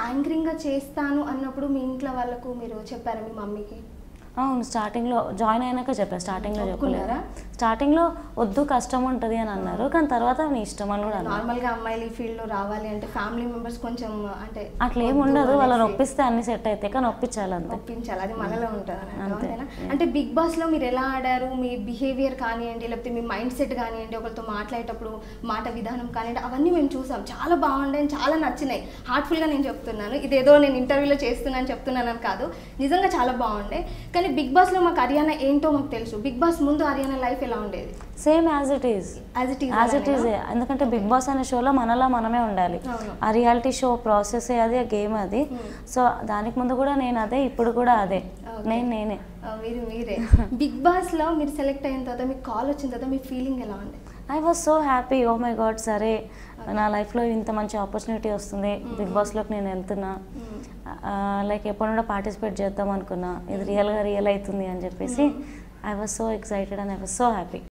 యాంకరింగ్గా చేస్తాను అన్నప్పుడు మీ ఇంట్లో వాళ్ళకు మీరు చెప్పారా మీ మమ్మీకి అవును స్టార్టింగ్లో జాయిన్ అయినాక చెప్పాను స్టార్టింగ్లో చెప్పలేదు ఒప్పుకున్నారా? స్టార్టింగ్లో వద్దు కష్టం ఉంటుంది అని అన్నారు కానీ తర్వాత నీ ఇష్టం అని కూడా అన్నారు నార్మల్గా అమ్మాయిలు ఈ ఫీల్డ్లో రావాలి అంటే ఫ్యామిలీ మెంబర్స్ కొంచెం అంటే అట్లా ఏమి వద్దు ఉండదు వాళ్ళని అనేసి ఒప్పిస్తే అన్ని సెట్ అవుతాయి కానీ ఒప్పించాలి అంతే ఒప్పించాలి అది మనలో ఉంటుంది అన్నట్టు, అంతే. అంతేనా అంటే బిగ్ బాస్ లో మీరు ఎలా ఆడారు మీ బిహేవియర్ కానివ్వండి లేకపోతే మీ మైండ్ సెట్ కానివ్వండి ఒకరితో మాట్లాడేటప్పుడు మాట విధానం కానివ్వండి అవన్నీ మేము చూసాం చాలా బాగుండే చాలా నచ్చినాయి హార్ట్ఫుల్ గా నేను చెప్తున్నాను ఇదేదో నేను ఇంటర్వ్యూలో చేస్తున్నాను చెప్తున్నాను అని కాదు నిజంగా చాలా బాగుండే కానీ బిగ్ బాస్ లో మాకు హర్యానా ఏంటో మాకు తెలుసు బిగ్ బాస్ ముందు హర్యానా లైఫ్ ఎలా ఉండేది same as it is as it is as it is ఎందుకంటే బిగ్ బాస్ అనే షోలో మనలా మనమే ఉండాలి అవును. ఆ రియాలిటీ షో ప్రాసెస్ అది ఆ గేమ్ అది Hmm. సో దానికి ముందు కూడా నేను అదే ఇప్పుడు కూడా అదే Okay. నేను నేనే ఆ, మీరు మీరే బిగ్ బాస్ లో మీరు సెలెక్ట్ అయిన తర్వాత మీకు కాల్ వచ్చిన తర్వాత మీ ఫీలింగ్ ఎలా ఉండే I was so happy oh my God సరే నా లైఫ్లో ఇంత మంచి ఆపర్చునిటీ వస్తుంది బిగ్ బాస్లోకి నేను వెళ్తున్నా లైక్ ఎప్పుడు కూడా పార్టిసిపేట్ చేద్దాం అనుకున్నా ఇది రియల్గా రియల్ అవుతుంది అని చెప్పేసి I was so excited and I was so happy